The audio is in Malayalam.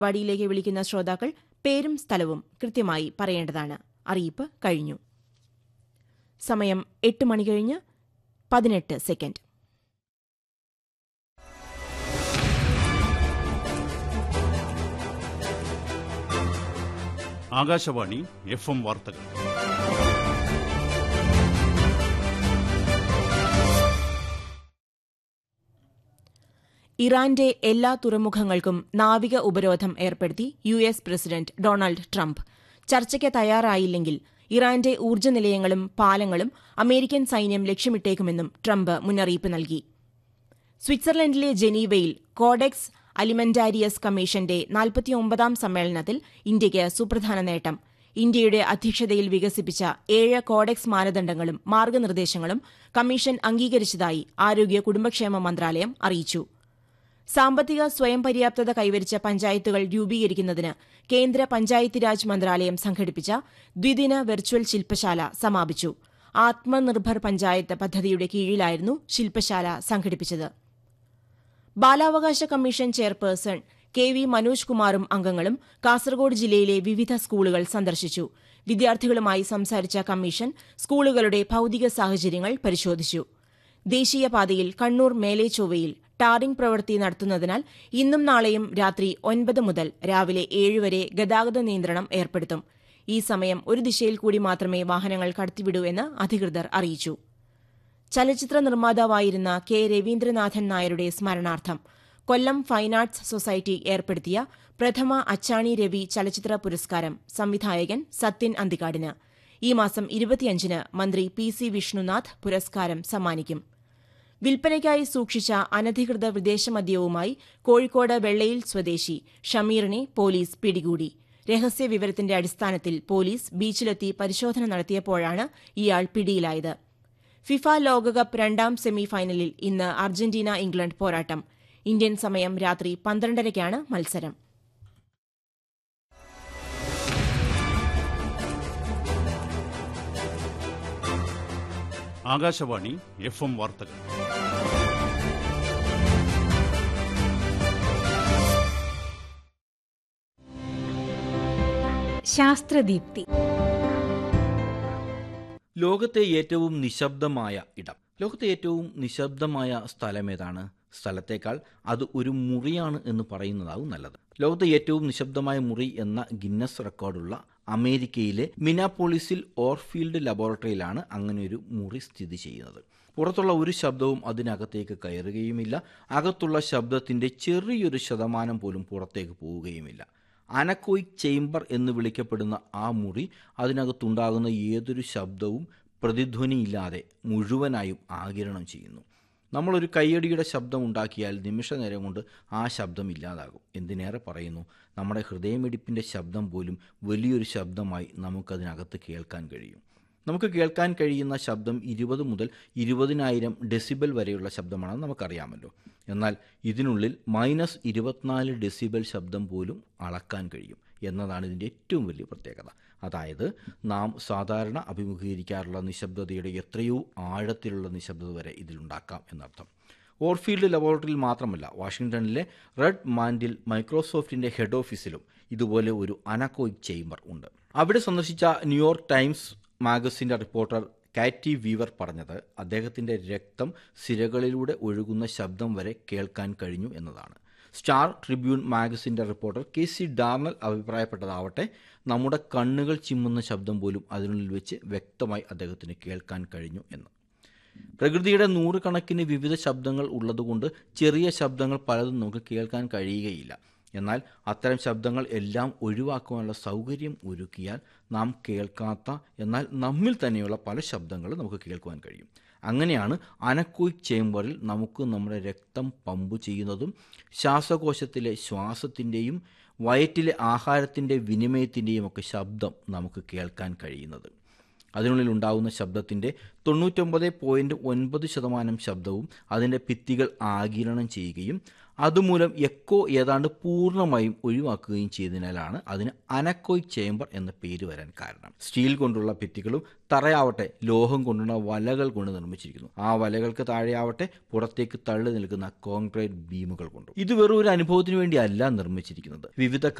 പരിപാടിയിലേക്ക് വിളിക്കുന്ന ശ്രോതാക്കൾ പേരും സ്ഥലവും കൃത്യമായി പറയേണ്ടതാണ് അറിയിപ്പ് കഴിഞ്ഞു സമയം എട്ട് മണി കഴിഞ്ഞ് പതിനെട്ട് സെക്കൻഡ് ആകാശവാണി എഫ് എം വാർത്തകൾ ഇറാന്റെ എല്ലാ തുറമുഖങ്ങൾക്കും നാവിക ഉപരോധം ഏർപ്പെടുത്തി U S president Donald Trump ചർച്ചയ്ക്ക് തയ്യാറായില്ലെങ്കിൽ ഇറാന്റെ ഊർജ്ജ നിലയങ്ങളും പാലങ്ങളും അമേരിക്കൻ സൈന്യം ലക്ഷ്യമിട്ടേക്കുമെന്നും ട്രംപ് മുന്നറിയിപ്പ് നൽകി സ്വിറ്റ്സർലൻഡിലെ ജനീവയിൽ കോഡെക്സ് അലിമെന്റാരിയസ് കമ്മീഷന്റെ നാൽപ്പത്തിയൊമ്പതാം സമ്മേളനത്തിൽ ഇന്ത്യയ്ക്ക് സുപ്രധാന നേട്ടം ഇന്ത്യയുടെ അധ്യക്ഷതയിൽ വികസിപ്പിച്ച ഏഴ് കോഡെക്സ് മാനദണ്ഡങ്ങളും മാർഗനിർദ്ദേശങ്ങളും കമ്മീഷൻ അംഗീകരിച്ചതായി ആരോഗ്യ കുടുംബക്ഷേമ മന്ത്രാലയം അറിയിച്ചു സാമ്പത്തിക സ്വയം പര്യാപ്തത കൈവരിച്ച പഞ്ചായത്തുകൾ രൂപീകരിക്കുന്നതിന് കേന്ദ്ര പഞ്ചായത്ത് രാജ് മന്ത്രാലയം സംഘടിപ്പിച്ച ദ്വിദിന വെർച്വൽ ശില്പശാല സമാപിച്ചു ആത്മനിർഭർ പഞ്ചായത്ത് പദ്ധതിയുടെ കീഴിലായിരുന്നു ശില്പശാല സംഘടിപ്പിച്ചത് ബാലാവകാശ commission chairperson K V Manoj കുമാറും അംഗങ്ങളും കാസർഗോഡ് ജില്ലയിലെ വിവിധ സ്കൂളുകൾ സന്ദർശിച്ചു വിദ്യാർത്ഥികളുമായി സംസാരിച്ച കമ്മീഷൻ സ്കൂളുകളുടെ ഭൌതിക സാഹചര്യങ്ങൾ പരിശോധിച്ചു ദേശീയപാതയിൽ കണ്ണൂർ മേലെ ചൊവ്വയിൽ ടാറിംഗ് പ്രവൃത്തി നടത്തുന്നതിനാൽ ഇന്നും നാളെയും രാത്രി ഒൻപത് മുതൽ രാവിലെ ഏഴ് വരെ ഗതാഗത നിയന്ത്രണം ഏർപ്പെടുത്തും ഈ സമയം ഒരു ദിശയിൽ കൂടി മാത്രമേ വാഹനങ്ങൾ കടത്തിവിടൂ എന്ന് അധികൃതർ അറിയിച്ചു ചലച്ചിത്ര നിർമ്മാതാവായിരുന്ന കെ രവീന്ദ്രനാഥൻ നായരുടെ സ്മരണാർത്ഥം കൊല്ലം ഫൈൻ ആർട്സ് സൊസൈറ്റി ഏർപ്പെടുത്തിയ പ്രഥമ അച്ചാണി രവി ചലച്ചിത്ര പുരസ്കാരം സംവിധായകൻ സത്യൻ അന്തിക്കാടിന് ഈ മാസം ഇരുപത്തിയഞ്ചിന് മന്ത്രി പി സി വിഷ്ണുനാഥ് പുരസ്കാരം സമ്മാനിക്കും വിൽപ്പനയ്ക്കായി സൂക്ഷിച്ച അനധികൃത വിദേശമദ്യവുമായി കോഴിക്കോട് വെള്ളയിൽ സ്വദേശി ഷമീറിനെ പോലീസ് പിടികൂടി രഹസ്യ വിവരത്തിന്റെ അടിസ്ഥാനത്തിൽ പോലീസ് ബീച്ചിലെത്തി പരിശോധന നടത്തിയപ്പോഴാണ് ഇയാൾ പിടിയിലായത് ഫിഫ ലോകകപ്പ് രണ്ടാം സെമി ഫൈനലിൽ ഇന്ന് അർജന്റീന ഇംഗ്ലണ്ട് പോരാട്ടം ഇന്ത്യൻ സമയം രാത്രി പന്ത്രണ്ടരയ്ക്കാണ് മത്സരം ആകാശവാണി എഫ് എം വാർത്തകൾ ശാസ്ത്രദീപ്തി ലോകത്തെ ഏറ്റവും നിശബ്ദമായ ഇടം ലോകത്തെ ഏറ്റവും നിശബ്ദമായ സ്ഥലം ഏതാണ് സ്ഥലത്തേക്കാൾ അത് ഒരു മുറിയാണ് എന്ന് പറയുന്നതാവും നല്ലത് ലോകത്തെ ഏറ്റവും നിശബ്ദമായ മുറി എന്ന ഗിന്നസ് റെക്കോർഡുള്ള അമേരിക്കയിലെ മിനാപോളിസിൽ ഓർഫീൽഡ് ലബോറട്ടറിയിലാണ് അങ്ങനെ ഒരു മുറി സ്ഥിതി ചെയ്യുന്നത് പുറത്തുള്ള ഒരു ശബ്ദവും അതിനകത്തേക്ക് കയറുകയുമില്ല അകത്തുള്ള ശബ്ദത്തിൻ്റെ ചെറിയൊരു ശതമാനം പോലും പുറത്തേക്ക് പോവുകയുമില്ല അനക്കോയിക് ചേംബർ എന്ന് വിളിക്കപ്പെടുന്ന ആ മുറി അതിനകത്തുണ്ടാകുന്ന ഏതൊരു ശബ്ദവും പ്രതിധ്വനിയില്ലാതെ മുഴുവനായും ആകിരണം ചെയ്യുന്നു നമ്മളൊരു കയ്യടിയുടെ ശബ്ദം ഉണ്ടാക്കിയാൽ നിമിഷ നേരം കൊണ്ട് ആ ശബ്ദം ഇല്ലാതാകും എന്തിനേറെ പറയുന്നു നമ്മുടെ ഹൃദയമിടിപ്പിൻ്റെ ശബ്ദം പോലും വലിയൊരു ശബ്ദമായി നമുക്കതിനകത്ത് കേൾക്കാൻ കഴിയും നമുക്ക് കേൾക്കാൻ കഴിയുന്ന ശബ്ദം ഇരുപത് മുതൽ ഇരുപതിനായിരം ഡെസിബൽ വരെയുള്ള ശബ്ദമാണെന്ന് നമുക്കറിയാമല്ലോ എന്നാൽ ഇതിനുള്ളിൽ മൈനസ് ഇരുപത്തിനാല് ഡെസിബൽ ശബ്ദം പോലും അളക്കാൻ കഴിയും എന്നതാണ് ഇതിൻ്റെ ഏറ്റവും വലിയ പ്രത്യേകത അതായത് നാം സാധാരണ അഭിമുഖീകരിക്കാറുള്ള നിശബ്ദതയുടെ എത്രയോ ആഴത്തിലുള്ള നിശബ്ദത വരെ ഇതിലുണ്ടാക്കാം എന്നർത്ഥം ഓർഫീൽഡ് ലബോറട്ടറിയിൽ മാത്രമല്ല വാഷിംഗ്ടണിലെ റെഡ് മാൻഡിൽ മൈക്രോസോഫ്റ്റിൻ്റെ ഹെഡ് ഓഫീസിലും ഇതുപോലെ ഒരു അനക്കോയിക് ചേംബർ ഉണ്ട് അവിടെ സന്ദർശിച്ച ന്യൂയോർക്ക് ടൈംസ് മാഗസിൻ്റെ റിപ്പോർട്ടർ കാറ്റി വീവർ പറഞ്ഞത് അദ്ദേഹത്തിൻ്റെ രക്തം സിരകളിലൂടെ ഒഴുകുന്ന ശബ്ദം വരെ കേൾക്കാൻ കഴിഞ്ഞു എന്നതാണ് സ്റ്റാർ ട്രിബ്യൂൺ മാഗസിൻ്റെ റിപ്പോർട്ടർ കെ സി ഡാർണൽ അഭിപ്രായപ്പെട്ടതാവട്ടെ നമ്മുടെ കണ്ണുകൾ ചിമ്മുന്ന ശബ്ദം പോലും അതിനുള്ളിൽ വെച്ച് വ്യക്തമായി അദ്ദേഹത്തിന് കേൾക്കാൻ കഴിഞ്ഞു എന്ന് പ്രകൃതിയുടെ നൂറുകണക്കിന് വിവിധ ശബ്ദങ്ങൾ ഉള്ളതുകൊണ്ട് ചെറിയ ശബ്ദങ്ങൾ പലതും നമുക്ക് കേൾക്കാൻ കഴിയുകയില്ല എന്നാൽ അത്തരം ശബ്ദങ്ങൾ എല്ലാം ഒഴിവാക്കുവാനുള്ള സൗകര്യം ഒരുക്കിയാൽ നാം കേൾക്കാത്ത എന്നാൽ നമ്മിൽ തന്നെയുള്ള പല ശബ്ദങ്ങളും നമുക്ക് കേൾക്കുവാൻ കഴിയും അങ്ങനെയാണ് അനക്കോയിക് ചേംബറിൽ നമുക്ക് നമ്മുടെ രക്തം പമ്പ് ചെയ്യുന്നതും ശ്വാസകോശത്തിലെ ശ്വാസത്തിൻ്റെയും വയറ്റിലെ ആഹാരത്തിൻ്റെ വിനിമയത്തിൻ്റെയും ഒക്കെ ശബ്ദം നമുക്ക് കേൾക്കാൻ കഴിയുന്നത് അതിനുള്ളിൽ ഉണ്ടാകുന്ന ശബ്ദത്തിൻ്റെ തൊണ്ണൂറ്റൊമ്പത് പോയിൻറ്റ് ഒൻപത് ശതമാനം ശബ്ദവും അതിൻ്റെ ഭിത്തികൾ ആകിരണം ചെയ്യുകയും അതുമൂലം എക്കോ ഏതാണ്ട് പൂർണ്ണമായും ഒഴിവാക്കുകയും ചെയ്തതിനാലാണ് അതിന് അനക്കോയ് ചേംബർ എന്ന പേര് വരാൻ കാരണം സ്റ്റീൽ കൊണ്ടുള്ള ഭിത്തികളും തറയാവട്ടെ ലോഹം കൊണ്ടുള്ള വലകൾ കൊണ്ട് നിർമ്മിച്ചിരിക്കുന്നു ആ വലകൾക്ക് താഴെയാവട്ടെ പുറത്തേക്ക് തള്ളി നിൽക്കുന്ന കോൺക്രീറ്റ് ബീമുകൾ കൊണ്ടും ഇത് വെറും ഒരു അനുഭവത്തിന് വേണ്ടിയല്ല നിർമ്മിച്ചിരിക്കുന്നത് വിവിധ